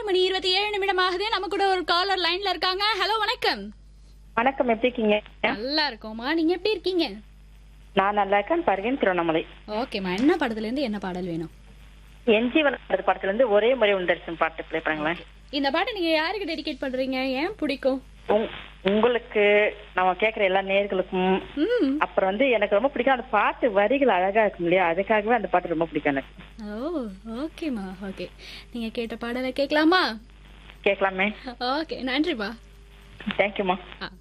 மணி இருபத்தி ஏழு நிமிடம் ஆகுது நம்ம கூட ஒரு காலர் லைன்ல இருக்காங்க ஹலோ வணக்கம் வணக்கம் எப்படி இருக்கீங்க நல்லா இருக்கோமா நீங்க எப்படி இருக்கீங்க நான் நல்லா இருக்கேன் பர்வீன் திருவண்ணாமலை ஓகேம்மா என்ன படத்துல இருந்து என்ன பாடல் வேணும் என்ஜி வளர்றது படத்துல இருந்து ஒரே முறை உண்டரிசன் பாட்டு ப்ளே பண்ணுங்களேன் இந்த பாட்டை நீங்க யாருக்கு டெடிகேட் பண்றீங்க ஏன் பிடிக்கும் உங்- உங்களுக்கு நம்ம கேக்குற எல்லா நேர்களுக்கும் ம் அப்புறம் வந்து எனக்கு ரொம்ப பிடிக்கும் அந்த பாட்டு வரிகள் அழகா இருக்கும் இல்லையா அதுக்காகவே அந்த பாட்டு ரொம்ப பிடிக்கும் எனக்கு ஓ ஓகேம்மா ஓகே நீங்க கேட்ட பாடலை கேட்கலாமா கேட்கலாமே ஓகே நன்றிப்பா தேங்க்யூமா ஆ